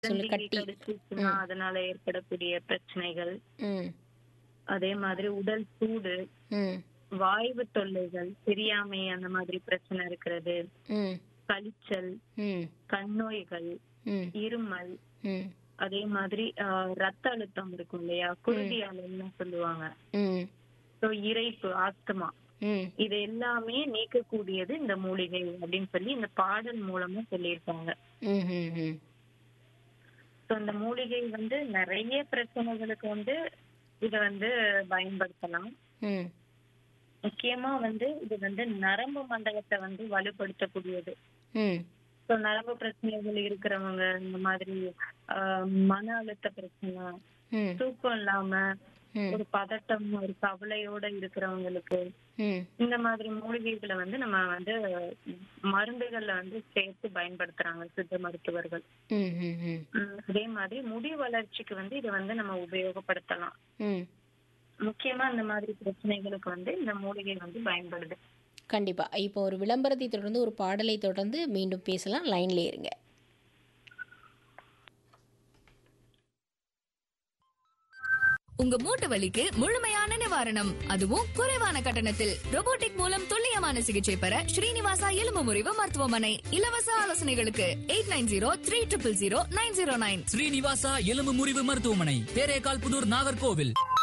சொல்லு சிலந்தி கட்டி கடிச்சிச்சுன்னா அதனால ஏற்படக்கூடிய பிரச்சனைகள் ம் அதே மாதிரி உடல் சூடு ம் வாய்வு தொல்லைகள் தெரியாமை அந்த மாதிரி பிரச்சனை இருக்கிறது ம் கழிச்சல் ம் கண்ணோய்கள் ம் இருமல் ம் அதே மாதிரி ஆஹ், ரத்த அழுத்தம் இருக்கும் இல்லையா குருதி அலைன்னு சொல்லுவாங்க ம் சோ இறைப்பு ஆஸ்துமா ம் இது எல்லாமே நீக்கக்கூடியது இந்த மூலிகை அப்படின்னு சொல்லி இந்த பாடல் மூலமா சொல்லியிருக்காங்க ம் ம் ம் சோ இந்த மூலிகை வந்து நிறைய பிரச்சனைகளுக்கு வந்து இத வந்து பயன்படுத்தலாம் ம் முக்கியமா வந்து இது வந்து நரம்பு மண்டலத்தை வந்து வலுப்படுத்தக்கூடியது ம் ஸோ நரம்பு பிரச்சனைகள் இருக்கிறவங்க இந்த மாதிரி ஆஹ், மன அழுத்த பிரச்சனை ம் தூக்கம் இல்லாம ம் ஒரு பதட்டம் ஒரு கவலையோட இருக்கிறவங்களுக்கு ம் இந்த மாதிரி மூலிகைகளை வந்து நம்ம வந்து மருந்துகள்ல வந்து சேர்த்து பயன்படுத்துறாங்க சித்த மருத்துவர்கள் ம் ம் ம் உம் அதே மாதிரி முடி வளர்ச்சிக்கு வந்து இதை வந்து நம்ம உபயோகப்படுத்தலாம் ம் முக்கியமா இந்த மாதிரி பிரச்சனைகளுக்கு வந்து இந்த மூலிகை வந்து பயன்படுது கண்டிப்பா இப்போ ஒரு விளம்பரத்தை தொடர்ந்து ஒரு பாடலை தொடர்ந்து மீண்டும் பேசலாம் லைன்ல இருங்க உங்க மூட்டு வலிக்கு முழுமையான நிவாரணம் அதுவும் குறைவான கட்டணத்தில் robotic மூலம் துல்லியமான சிகிச்சை பெற ஸ்ரீனிவாசா எலும்பு முறிவு மருத்துவமனை இலவச ஆலோசனைகளுக்கு eight nine zero three triple zero nine zero nine Srinivasa எலும்பு முறிவு மருத்துவமனை தேரேகால் புதூர் நாகர்கோவில்